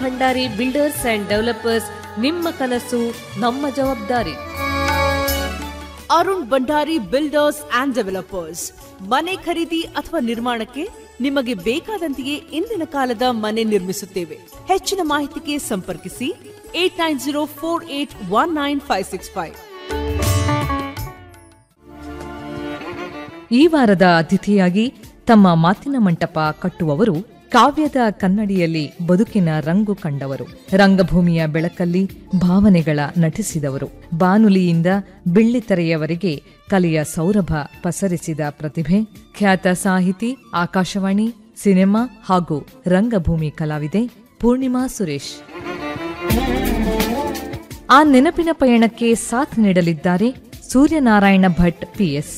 Bhandari builders and developers ನಿಮ್ಮ ಕನಸು ನಮ್ಮ ಜವಾಬ್ದಾರಿ Arun Bhandari builders and developers ಮನೆ ಖರೀದಿ ಅಥವಾ ನಿರ್ಮಾಣಕ್ಕೆ ನಿಮಗೆ ಬೇಕಾದಂತೆಯೇ ಇಂದಿನ ಕಾಲದ ಮನೆ ನಿರ್ಮಿಸುತ್ತೇವೆ ಹೆಚ್ಚಿನ ಮಾಹಿತಿಗೆ ಸಂಪರ್ಕಿಸಿ eight nine zero four eight one nine five six five ಈ ವಾರದ ಅತಿಥಿಯಾಗಿ ತಮ್ಮ ಮಾತಿನ ಮಂಟಪ ಕಟ್ಟುವವರು ಕಾವ್ಯದ ಕನ್ನಡಿಯಲ್ಲಿ ಬದುಕಿನ ರಂಗು ಕಂಡವರು ರಂಗಭೂಮಿಯ ಬೆಳಕಲ್ಲಿ ಭಾವನೆಗಳ ನಟಿಸಿದವರು ಬಾನುಲಿಯಿಂದ ಬೆಳ್ಳಿತೆರೆಯವರೆಗೆ ಕಲೆಯ ಸೌರಭ ಪಸರಿಸಿದ ಪ್ರತಿಭೆ ಖ್ಯಾತ ಸಾಹಿತಿ ಆಕಾಶವಾಣಿ ಸಿನಿಮಾ ಹಾಗೂ ರಂಗಭೂಮಿ ಕಲಾವಿದೆ ಪೂರ್ಣಿಮಾ ಸುರೇಶ್ ಆ ನೆನಪಿನ ಪಯಣಕ್ಕೆ ಸಾಥ್ ನೀಡಲಿದ್ದಾರೆ ಸೂರ್ಯನಾರಾಯಣ ಭಟ್ ಪಿಎಸ್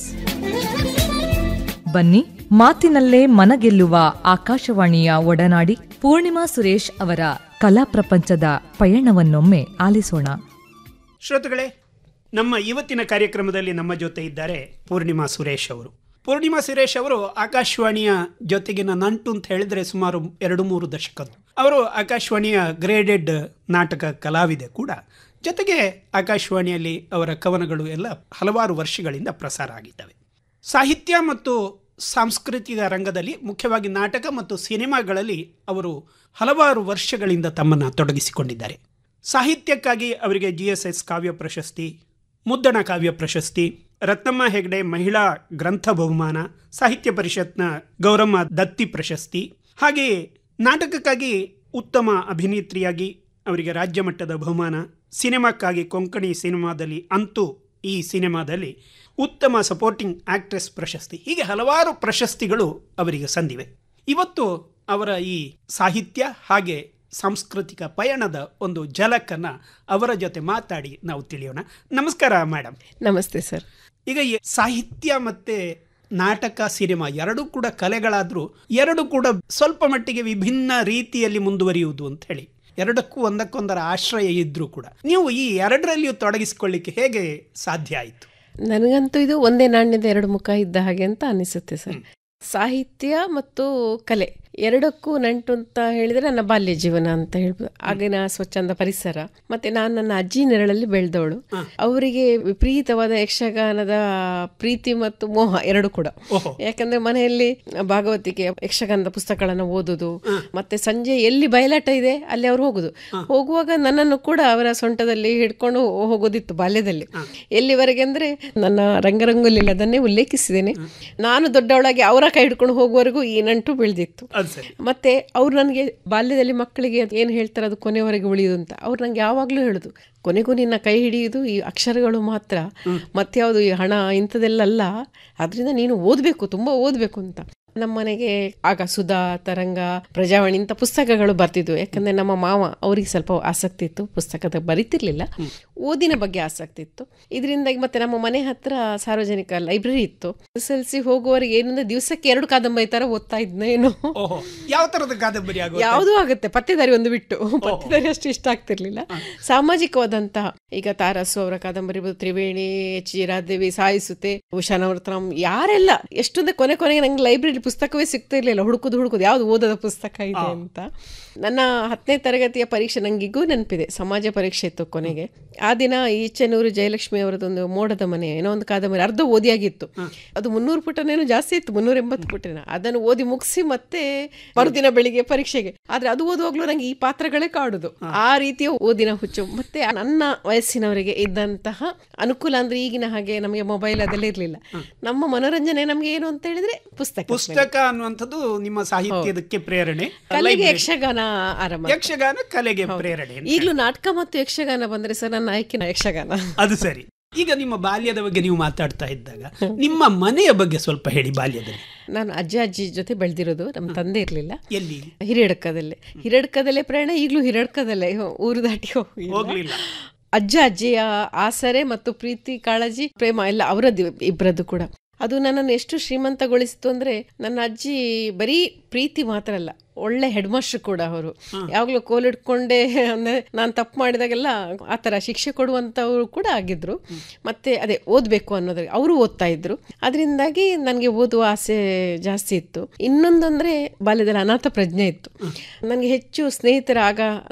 ಬನ್ನಿ ಮಾತಿನಲ್ಲೇ ಮನಗೆಲ್ಲುವ ಆಕಾಶವಾಣಿಯ ಒಡನಾಡಿ ಪೂರ್ಣಿಮಾ ಸುರೇಶ್ ಅವರ ಕಲಾ ಪ್ರಪಂಚದ ಪಯಣವನ್ನೊಮ್ಮೆ ಆಲಿಸೋಣ ಶ್ರೋತೃಗಳೇ ನಮ್ಮ ಇವತ್ತಿನ ಕಾರ್ಯಕ್ರಮದಲ್ಲಿ ನಮ್ಮ ಜೊತೆ ಇದ್ದಾರೆ ಪೂರ್ಣಿಮಾ ಸುರೇಶ್ ಅವರು ಪೂರ್ಣಿಮಾ ಸುರೇಶ್ ಅವರು ಆಕಾಶವಾಣಿಯ ಜೊತೆಗಿನ ನಂಟು ಅಂತ ಹೇಳಿದ್ರೆ ಸುಮಾರು ಎರಡು ಮೂರು ದಶಕದ್ದು ಅವರು ಆಕಾಶವಾಣಿಯ ಗ್ರೇಡೆಡ್ ನಾಟಕ ಕಲಾವಿದೆ ಕೂಡ ಜೊತೆಗೆ ಆಕಾಶವಾಣಿಯಲ್ಲಿ ಅವರ ಕವನಗಳು ಎಲ್ಲ ಹಲವಾರು ವರ್ಷಗಳಿಂದ ಪ್ರಸಾರ ಆಗಿದ್ದಾವೆ ಸಾಹಿತ್ಯ ಮತ್ತು ಸಾಂಸ್ಕೃತಿಕ ರಂಗದಲ್ಲಿ ಮುಖ್ಯವಾಗಿ ನಾಟಕ ಮತ್ತು ಸಿನಿಮಾಗಳಲ್ಲಿ ಅವರು ಹಲವಾರು ವರ್ಷಗಳಿಂದ ತಮ್ಮನ್ನು ತೊಡಗಿಸಿಕೊಂಡಿದ್ದಾರೆ ಸಾಹಿತ್ಯಕ್ಕಾಗಿ ಅವರಿಗೆ ಜಿ ಎಸ್ ಎಸ್ ಕಾವ್ಯ ಪ್ರಶಸ್ತಿ ಮುದ್ದಣ ಕಾವ್ಯ ಪ್ರಶಸ್ತಿ ರತ್ನಮ್ಮ ಹೆಗ್ಡೆ ಮಹಿಳಾ ಗ್ರಂಥ ಬಹುಮಾನ ಸಾಹಿತ್ಯ ಪರಿಷತ್ನ ಗೌರಮ್ಮ ದತ್ತಿ ಪ್ರಶಸ್ತಿ ಹಾಗೆಯೇ ನಾಟಕಕ್ಕಾಗಿ ಉತ್ತಮ ಅಭಿನೇತ್ರಿಯಾಗಿ ಅವರಿಗೆ ರಾಜ್ಯ ಮಟ್ಟದ ಬಹುಮಾನ ಸಿನಿಮಾಕ್ಕಾಗಿ ಕೊಂಕಣಿ ಸಿನಿಮಾದಲ್ಲಿ ಅಂತೂ ಈ ಸಿನಿಮಾದಲ್ಲಿ ಉತ್ತಮ ಸಪೋರ್ಟಿಂಗ್ ಆಕ್ಟ್ರೆಸ್ ಪ್ರಶಸ್ತಿ ಹೀಗೆ ಹಲವಾರು ಪ್ರಶಸ್ತಿಗಳು ಅವರಿಗೆ ಸಂದಿವೆ ಇವತ್ತು ಅವರ ಈ ಸಾಹಿತ್ಯ ಹಾಗೆ ಸಾಂಸ್ಕೃತಿಕ ಪಯಣದ ಒಂದು ಜಲಕನ್ನ ಅವರ ಜೊತೆ ಮಾತಾಡಿ ನಾವು ತಿಳಿಯೋಣ ನಮಸ್ಕಾರ ಮೇಡಮ್ ನಮಸ್ತೆ ಸರ್ ಈಗ ಈ ಸಾಹಿತ್ಯ ಮತ್ತೆ ನಾಟಕ ಸಿನಿಮಾ ಎರಡೂ ಕೂಡ ಕಲೆಗಳಾದರೂ ಎರಡು ಕೂಡ ಸ್ವಲ್ಪ ಮಟ್ಟಿಗೆ ವಿಭಿನ್ನ ರೀತಿಯಲ್ಲಿ ಮುಂದುವರಿಯುವುದು ಅಂತ ಹೇಳಿ ಎರಡಕ್ಕೂ ಒಂದಕ್ಕೊಂದರ ಆಶ್ರಯ ಇದ್ರೂ ಕೂಡ ನೀವು ಈ ಎರಡರಲ್ಲಿಯೂ ತೊಡಗಿಸಿಕೊಳ್ಳಿಕ್ಕೆ ಹೇಗೆ ಸಾಧ್ಯ ಆಯಿತು ನನಗಂತೂ ಇದು ಒಂದೇ ನಾಣ್ಯದ ಎರಡು ಮುಖ ಇದ್ದ ಹಾಗೆ ಅಂತ ಅನಿಸುತ್ತೆ ಸರ್ ಸಾಹಿತ್ಯ ಮತ್ತು ಕಲೆ ಎರಡಕ್ಕೂ ನಂಟು ಅಂತ ಹೇಳಿದ್ರೆ ನನ್ನ ಬಾಲ್ಯ ಜೀವನ ಅಂತ ಹೇಳ್ಬೋದು ಆಗಿನ ಸ್ವಚ್ಛಂದ ಪರಿಸರ ಮತ್ತೆ ನಾನು ನನ್ನ ಅಜ್ಜಿ ನೆರಳಲ್ಲಿ ಬೆಳೆದವಳು ಅವರಿಗೆ ವಿಪರೀತವಾದ ಯಕ್ಷಗಾನದ ಪ್ರೀತಿ ಮತ್ತು ಮೋಹ ಎರಡು ಕೂಡ ಯಾಕಂದ್ರೆ ಮನೆಯಲ್ಲಿ ಭಾಗವತಿಕೆ ಯಕ್ಷಗಾನದ ಪುಸ್ತಕಗಳನ್ನು ಓದುದು ಮತ್ತೆ ಸಂಜೆ ಎಲ್ಲಿ ಬಯಲಾಟ ಇದೆ ಅಲ್ಲಿ ಅವ್ರು ಹೋಗುದು ಹೋಗುವಾಗ ನನ್ನನ್ನು ಕೂಡ ಅವರ ಸೊಂಟದಲ್ಲಿ ಹಿಡ್ಕೊಂಡು ಹೋಗೋದಿತ್ತು ಬಾಲ್ಯದಲ್ಲಿ ಎಲ್ಲಿವರೆಗೆ ಅಂದ್ರೆ ನನ್ನ ರಂಗರಂಗೋಲಿ ಅದನ್ನೇ ಉಲ್ಲೇಖಿಸಿದ್ದೇನೆ ನಾನು ದೊಡ್ಡವಳಾಗಿ ಅವರ ಕೈ ಹಿಡ್ಕೊಂಡು ಹೋಗುವವರೆಗೂ ಈ ನಂಟು ಬೆಳೆದಿತ್ತು ಅದು ಸರಿ ಮತ್ತೆ ಅವ್ರು ನನಗೆ ಬಾಲ್ಯದಲ್ಲಿ ಮಕ್ಕಳಿಗೆ ಏನು ಹೇಳ್ತಾರೆ ಅದು ಕೊನೆವರೆಗೆ ಉಳಿಯುದು ಅಂತ ಅವ್ರು ನಂಗೆ ಯಾವಾಗಲೂ ಹೇಳುದು ಕೊನೆಗೂ ನಿನ್ನ ಕೈ ಹಿಡಿಯುವುದು ಈ ಅಕ್ಷರಗಳು ಮಾತ್ರ ಮತ್ಯಾವುದು ಈ ಹಣ ಇಂಥದ್ದೆಲ್ಲ ಅಲ್ಲ ಅದರಿಂದ ನೀನು ಓದಬೇಕು ತುಂಬ ಓದಬೇಕು ಅಂತ ನಮ್ಮ ಮನೆಗೆ ಆಗ ಸುಧಾ ತರಂಗ ಪ್ರಜಾವಾಣಿ ಇಂಥ ಪುಸ್ತಕಗಳು ಬರ್ತಿದ್ವು ಯಾಕಂದ್ರೆ ನಮ್ಮ ಮಾವ ಅವ್ರಿಗೆ ಸ್ವಲ್ಪ ಆಸಕ್ತಿ ಇತ್ತು ಪುಸ್ತಕದ ಬರಿತಿರ್ಲಿಲ್ಲ ಓದಿನ ಬಗ್ಗೆ ಆಸಕ್ತಿ ಇತ್ತು ಇದರಿಂದಾಗಿ ಮತ್ತೆ ನಮ್ಮ ಮನೆ ಹತ್ರ ಸಾರ್ವಜನಿಕ ಲೈಬ್ರರಿ ಇತ್ತು ಎಸ್ ಎಲ್ ಸಿ ಹೋಗುವವರೆಗೆ ಏನಂದ್ರೆ ದಿವಸಕ್ಕೆ ಎರಡು ಕಾದಂಬರಿ ತರ ಓದ್ತಾ ಇದ್ನೇನೋ ಓಹೋ ಯಾವ ತರದ ಕಾದಂಬರಿ ಆಗೋ ಯಾವುದೂ ಆಗುತ್ತೆ ಪತ್ತೆದಾರಿ ಒಂದು ಬಿಟ್ಟು ಪತ್ತೆದಾರಿ ಅಷ್ಟು ಇಷ್ಟ ಆಗ್ತಿರ್ಲಿಲ್ಲ ಸಾಮಾಜಿಕವಾದಂತಹ ಈಗ ತಾರಸು ಅವರ ಕಾದಂಬರಿ ಇರ್ಬೋದು, ತ್ರಿವೇಣಿ ಎಚ್ ಜಿ ರಾಧೇವಿ ಸಾಯಿಸುತ್ತೆ ಉಷಾ ನವರತ್ನಂ ಯಾರೆಲ್ಲ ಎಷ್ಟೊಂದೇ ಕೊನೆ ಕೊನೆಗೆ ನಂಗೆ ಲೈಬ್ರರಿ ಪುಸ್ತಕವೇ ಸಿಗ್ತಾ ಇರ್ಲಿಲ್ಲ ಹುಡುಕುದು ಹುಡುಕುದು ಯಾವ್ದು ಓದದ ಪುಸ್ತಕ ಇದೆ ಅಂತ ನನ್ನ ಹತ್ತನೇ ತರಗತಿಯ ಪರೀಕ್ಷೆ ನಂಗಿಗೂ ನೆನಪಿದೆ ಸಮಾಜ ಪರೀಕ್ಷೆ ಇತ್ತು ಕೊನೆಗೆ ಆ ದಿನ ಈಚೆನೂರು ಜಯಲಕ್ಷ್ಮಿ ಅವರದೊಂದು ಮೋಡದ ಮನೆ ಏನೋ ಒಂದು ಕಾದಂಬರಿ ಅರ್ಧ ಓದಿಯಾಗಿತ್ತು ಅದು ಮುನ್ನೂರು ಪುಟನೇನೋ ಜಾಸ್ತಿ ಇತ್ತು ಮುನ್ನೂರ ಎಂಬತ್ತು ಪುಟನ ಅದನ್ನು ಓದಿ ಮುಗಿಸಿ ಮತ್ತೆ ಮರುದಿನ ಬೆಳಿಗ್ಗೆ ಪರೀಕ್ಷೆಗೆ ಆದ್ರೆ ಅದು ಓದುವಾಗ್ಲೂ ನಂಗೆ ಈ ಪಾತ್ರಗಳೇ ಕಾಡುದು ಆ ರೀತಿಯ ಓದಿನ ಹುಚ್ಚು ಮತ್ತೆ ನನ್ನ ವಯಸ್ಸಿನವರಿಗೆ ಇದ್ದಂತಹ ಅನುಕೂಲ ಅಂದ್ರೆ ಈಗಿನ ಹಾಗೆ ನಮಗೆ ಮೊಬೈಲ್ ಅದೆಲ್ಲ ಇರ್ಲಿಲ್ಲ ನಮ್ಮ ಮನೋರಂಜನೆ ನಮ್ಗೆ ಏನು ಅಂತ ಹೇಳಿದ್ರೆ ಪುಸ್ತಕ ಪುಸ್ತಕ ಅನ್ನುವಂಥದ್ದು ನಿಮ್ಮ ಸಾಹಿತ್ಯದಕ್ಕೆ ಪ್ರೇರಣೆ ಕಲೆಗೆ ಯಕ್ಷಗಾನ ಆರಂಭ ಯಕ್ಷಗಾನ ಕಲೆಗೆ ಪ್ರೇರಣೆ ಈಗಲೂ ನಾಟಕ ಮತ್ತು ಯಕ್ಷಗಾನ ಬಂದ್ರೆ ಸರ್ ನನ್ನ ಆಯ್ಕೆನ ಯಕ್ಷಗಾನ ಅದು ಸರಿ ಈಗ ನಿಮ್ಮ ಬಾಲ್ಯದ ಬಗ್ಗೆ ನೀವು ಮಾತಾಡ್ತಾ ಇದ್ದಾಗ ನಿಮ್ಮ ಮನೆಯ ಬಗ್ಗೆ ಸ್ವಲ್ಪ ಹೇಳಿ ಬಾಲ್ಯದಲ್ಲಿ ನಾನು ಅಜ್ಜ ಅಜ್ಜಿ ಜೊತೆ ಬೆಳೆದಿರೋದು ನಮ್ಮ ತಂದೆ ಇರಲಿಲ್ಲ ಎಲ್ಲಿ ಹಿರಿಯಡ್ಕದಲ್ಲೇ ಹಿರಿಯಡ್ಕದಲ್ಲೇ ಪ್ರಯಾಣ ಈಗಲೂ ಹಿರಿಯಡ್ಕದಲ್ಲೇ ಹೋಗ್ಲಿಲ್ಲ. ಊರು ದಾಟಿ ಹೋಗಿಲ್ಲ. ಹೋಗ್ಲಿಲ್ಲ ಅಜ್ಜ ಅಜ್ಜಿಯ ಆಸರೆ ಮತ್ತು ಪ್ರೀತಿ ಕಾಳಜಿ ಪ್ರೇಮ ಎಲ್ಲ ಅವರದ್ದು ಇಬ್ಬರದ್ದು ಕೂಡ ಅದು ನನ್ನನ್ನು ಎಷ್ಟು ಶ್ರೀಮಂತಗೊಳಿಸಿತು ಅಂದ್ರೆ ನನ್ನ ಅಜ್ಜಿ ಬರೀ ಪ್ರೀತಿ ಮಾತ್ರ ಅಲ್ಲ ಒಳ್ಳೆ ಹೆಡ್ ಮಾಸ್ಟರ್ ಕೂಡ ಅವರು ಯಾವಾಗಲೂ ಕೋಲಿಡ್ಕೊಂಡೇ ಅಂದ್ರೆ ನಾನು ತಪ್ಪು ಮಾಡಿದಾಗೆಲ್ಲ ಆ ಥರ ಶಿಕ್ಷೆ ಕೊಡುವಂಥವ್ರು ಕೂಡ ಆಗಿದ್ರು ಮತ್ತೆ ಅದೇ ಓದಬೇಕು ಅನ್ನೋದ್ರೆ ಅವರು ಓದ್ತಾ ಇದ್ರು ಅದರಿಂದಾಗಿ ನನಗೆ ಓದುವ ಆಸೆ ಜಾಸ್ತಿ ಇತ್ತು ಇನ್ನೊಂದಂದ್ರೆ ಬಾಲ್ಯದಲ್ಲಿ ಅನಾಥ ಪ್ರಜ್ಞೆ ಇತ್ತು ನನಗೆ ಹೆಚ್ಚು ಸ್ನೇಹಿತರ ಆಗ